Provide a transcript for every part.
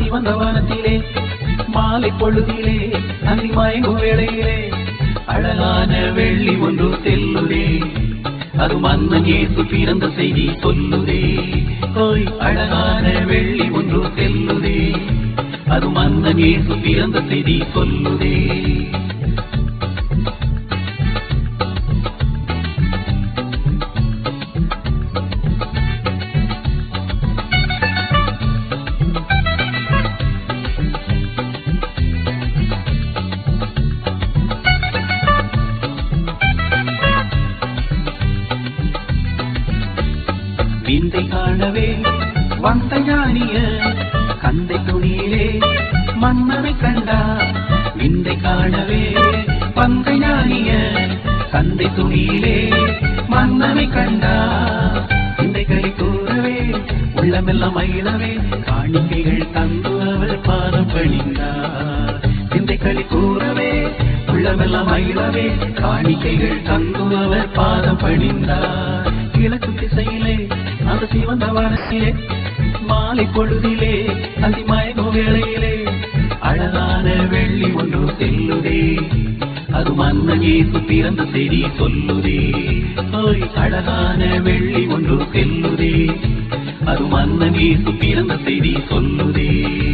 சிவந்த வானத்திலே மாலை பொழுதிலே அந்தி மயங்கும் வேளையிலே அழகான வெள்ளி ஒன்று செல்லுதே அது மன்னன் இயேசு பிறந்த செய்தி சொல்லுதே ஓய் அழகான வெள்ளி ஒன்று செல்லுதே அது மன்னன் இயேசு பிறந்த செய்தி சொல்லுதே விந்தை காணவே வந்த ஞானிய கந்தை துணியிலே மன்னரை கண்டா விந்தை காணவே வந்த ஞானிய கந்தை துணியிலே மன்னரை கண்டா விந்தைகளை கூறவே உள்ளமெல்லாம் மயிலவே காணிக்கைகள் தந்து அவர் பாதம் பணிந்தார் விந்தைகளை கூறவே உள்ளமெல்லாம் மயிலவே காணிக்கைகள் தந்து அவர் பாதம் பணிந்தார் கிழக்கு திசையிலே அந்த சிவந்த வானத்திலே மாலை பொழுதிலே அதி மயங்கும் வேளையிலே அழகான வெள்ளி ஒன்று செல்லுதே அது மன்னன் இயேசு பிறந்த செய்தி சொல்லுதே ஓய் அழகான வெள்ளி ஒன்று செல்லுதே அது மன்னன் இயேசு பிறந்த செய்தி சொல்லுதே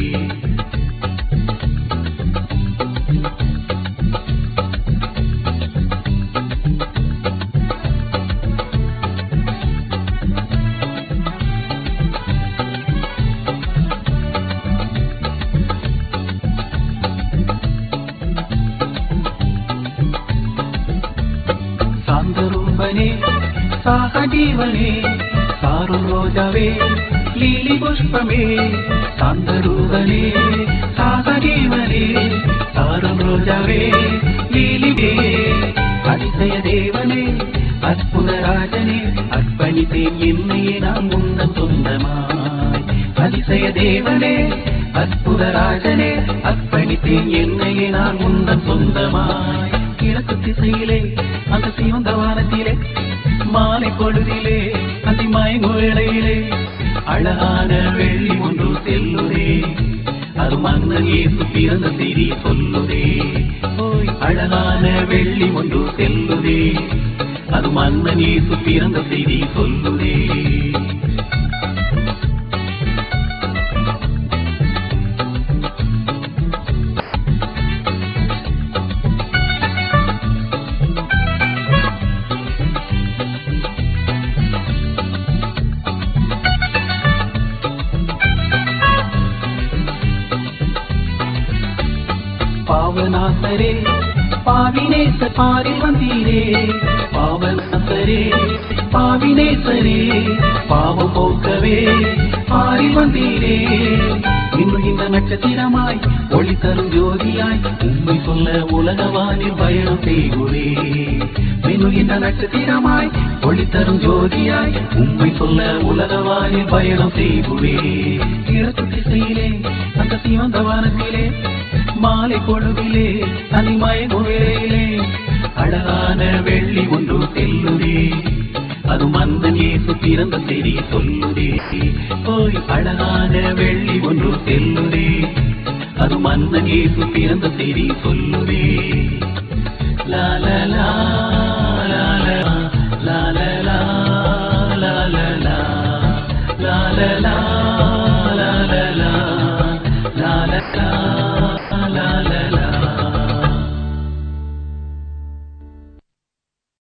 சாந்தரூபனே சாகஜீவனே சாரும் ரோஜாவே லீலி புஷ்பமே சாந்தரூபனே சாகஜீவனே சாரும் ரோஜாவே லீலிவே அதிசய தேவனே அற்புத ராஜனே அர்ப்பணித்தேன் என்னையே நான் முந்தன் சொந்தமாய் அதிசய தேவனே அற்புத ராஜனே அர்ப்பணித்தேன் என்னையே நான் முந்தன் சொந்தமாய் கிழக்கு திசையிலே அந்த சிவந்த வானத்திலே மாலை பொழுதிலே அதி மயங்கும் வேளையிலே அழகான வெள்ளி ஒன்று செல்லுதே அது மன்னன் இயேசு பிறந்த செய்தி சொல்லுதே ஓய் அழகான வெள்ளி ஒன்று செல்லுதே அது மன்னன் இயேசு பிறந்த செய்தி சொல்லுதே பாவநாசரே பாவினேச பாரில் வந்தீரே பாவநாசரே பாவினேசரே பாவம் போக்கவே பாரில் வந்தீரே இன்னும் இந்த நட்சத்திரமாய் ஒளி தரும் ஜோதியாய் உண்மை சொல்ல உலகவானில் பயணம் செய்குவே இன்னும் இந்த நட்சத்திரமாய் ஒளி தரும் ஜோதியாய் உண்மை சொல்ல உலகவானில் பயணம் செய்குவே கிழக்கு திசையிலே அந்த சிவந்த வானத்திலே மாலை பொழுதிலே அனிமயங்கும் வேளையிலே அழகான வெள்ளி ஒன்று செல்லுதே அது மந்தன் இயேசு பிறந்த செய்தி சொல்லுதே ஓய் அழகான வெள்ளி ஒன்று செல்லுதே அது மன்னன் இயேசு பிறந்த செய்தி சொல்லுதே லா லா லா